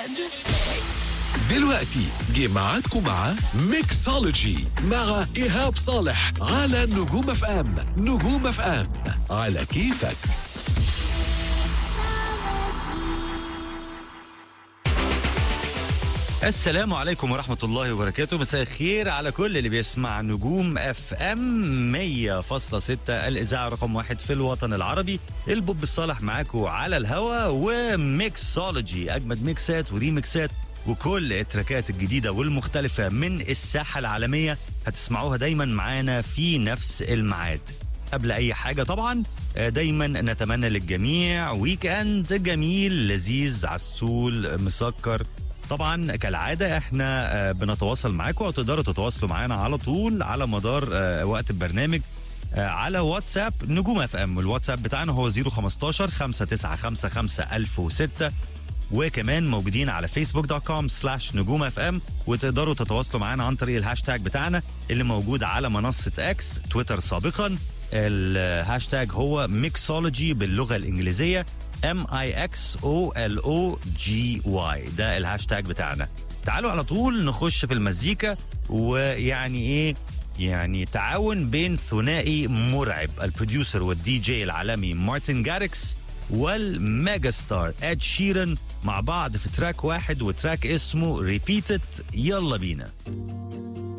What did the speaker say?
دلوقتي جه ميعادكم مع ميكسولوجي مع إيهاب صالح على نجوم اف ام نجوم اف ام على كيفك السلام عليكم ورحمة الله وبركاته مساء الخير على كل اللي بيسمع نجوم اف ام 100.6 الإذاعة رقم واحد في الوطن العربي البوب الصالح معاكم على الهوا وميكسولوجي أجمد ميكسات وريميكسات وكل التراكات الجديدة والمختلفة من الساحة العالمية هتسمعوها دايما معانا في نفس الميعاد قبل اي حاجه طبعا آه، دايما نتمنى للجميع ويك اند جميل لذيذ عسول مسكر طبعا كالعاده احنا آه، بنتواصل معاكم وتقدروا تتواصلوا معانا على طول على مدار آه، وقت البرنامج آه، على واتساب نجوم اف ام الواتساب بتاعنا هو 015 5955 1006 وكمان موجودين على فيسبوك دوت كوم سلاش نجوم اف ام وتقدروا تتواصلوا معانا عن طريق الهاشتاج بتاعنا اللي موجود على منصه اكس تويتر سابقا الهاشتاج هو ميكسولوجي باللغه الانجليزيه ام اي اكس او ال او جي واي ده الهاشتاج بتاعنا تعالوا على طول نخش في المزيكا ويعني ايه يعني تعاون بين ثنائي مرعب البروديوسر والدي جي العالمي مارتن جاركس والميجا ستار اد شيرن مع بعض في تراك واحد وتراك اسمه ريبيتد يلا بينا